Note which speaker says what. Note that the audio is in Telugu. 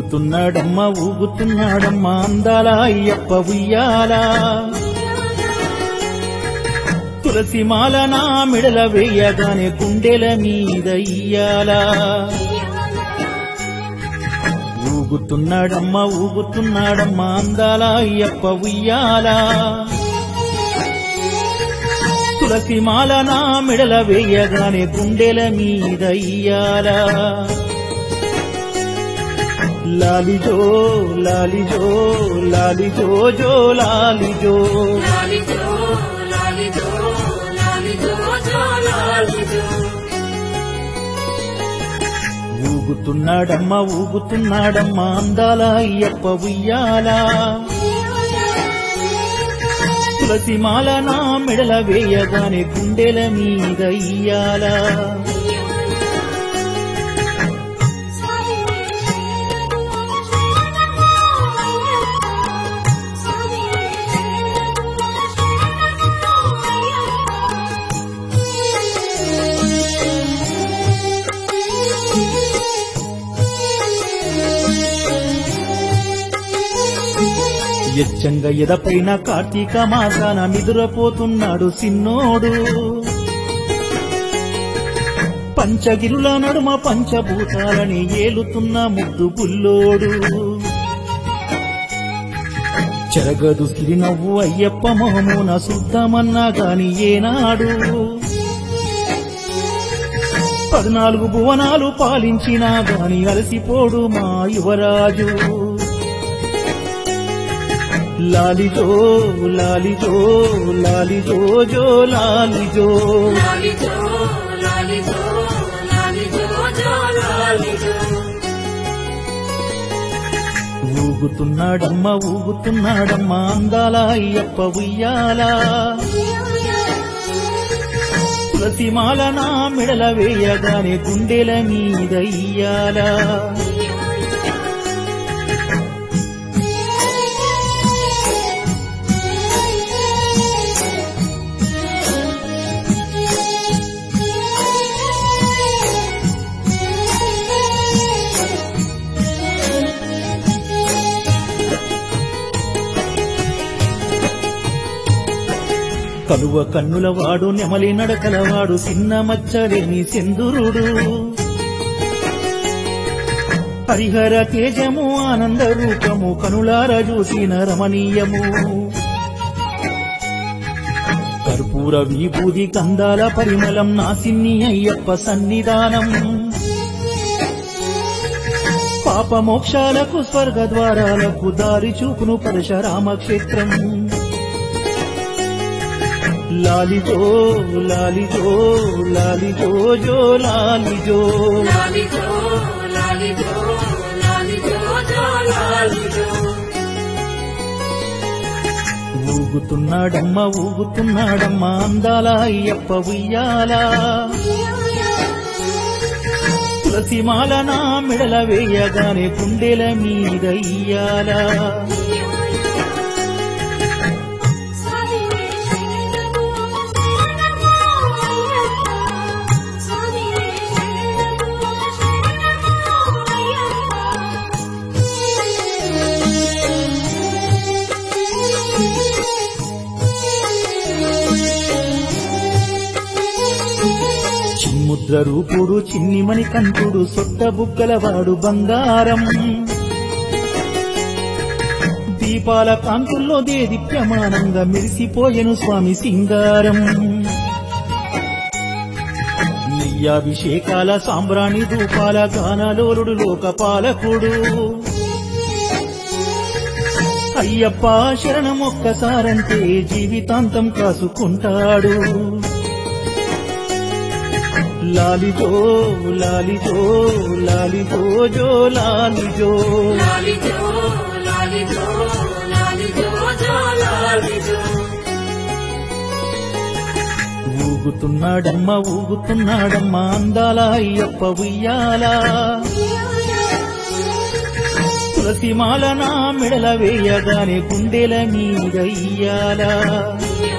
Speaker 1: ఊగుతున్నాడమ్మ ఊగుతున్నాడమ్మ అందాల అయ్యప్ప ఉయ్యాలా తులసి మాల నా మెడల వేయగానే గుండెల మీద ఇయ్యాలా ఊగుతున్నాడమ్మ ఊగుతున్నాడమ్మ అందాల అయ్యప్ప ఉయ్యాలా తులసి మాల నా మెడల వేయగానే గుండెల మీద ఇయ్యాలా లాలిజో లాలిజో లాలిజో జో లాలిజో
Speaker 2: లాలిజో లాలిజో లాలిజో జో లాలిజో
Speaker 1: ఊగుతున్నాడమ్మ ఊగుతున్నాడమ్మ అందాల అయ్యప్ప ఉయ్యాలా తులసి మాల నా మెడల వేయగానే గుండెల మీద ఇయ్యాలా ఎచ్చంగ ఎదపైన కార్తీక మాసాన నిదురపోతున్నాడు సిన్నోడు పంచగిరుల నడుమ పంచభూతాలని ఏలుతున్న ముద్దు బుల్లోడు చెరగదు సిరినవ్వు అయ్యప్ప మొహమున శుద్ధమన్నా గాని ఏనాడు పద్నాలుగు భువనాలు పాలించినా గాని అలసిపోడు మా యువరాజు లాలిజో లాలిజో లాలిజో జో లాలిజో
Speaker 2: లాలిజో లాలిజో లాలిజో జో లాలిజో
Speaker 1: ఊగుతున్నాడమ్మ ఊగుతున్నాడమ్మ అందాల అయ్యప్ప ఉయ్యాలా తులసిమాల నా మెడల వేయగానే గుండెల మీద ఇయ్యాలా కలువ కన్నుల వాడు నెమలి నడకలవాడు చిన్న మచ్చలేని సెందురుడు హరిహర తేజము ఆనంద రూపము కనులార చూసిన రమణీయము కర్పూర విభూది కందాల పరిమళం నాసిన్ని అయ్యప్ప సన్నిధానం పాప మోక్షాలకు స్వర్గ ద్వారాలకు దారి చూపును పరశరామక్షేత్రం లాలిజో లాలిజో లాలిజో జో లాలిజో
Speaker 2: లాలిజో లాలిజో లాలిజో జో లాలిజో
Speaker 1: ఊగుతున్నాడమ్మ ఊగుతున్నాడమ్మ అందాల అయ్యప్ప ఉయ్యాలా తులసిమాల నా మెడల వేయగానే గుండెల మీద ఇయ్యాలా చిన్ముద్ర రూపుడు చిన్ని మణికంఠుడు సొట్ట బుగ్గలవాడు బంగారం దీపాల కాంతుల్లో దేదీప్యమానంగా మెరిసిపోయెను స్వామి సింగారం నెయ్యాభిషేకాల సాంబ్రాణి ధూపాల గానలోలుడు లోకపాలకుడు అయ్యప్ప శరణం ఒక్కసారంటే జీవితాంతం కాసుకుంటాడు లాలిజో లాలిజో లాలిజో జో లాలిజో
Speaker 2: లాలిజో లాలిజో లాలిజో జో లాలిజో
Speaker 1: ఊగుతున్నాడమ్మ ఊగుతున్నాడమ్మ అందాల అయ్యప్ప ఉయ్యాలా తులసిమాల నా మెడల వేయగానే గుండెల మీద ఇయ్యాలా
Speaker 2: లాలిజో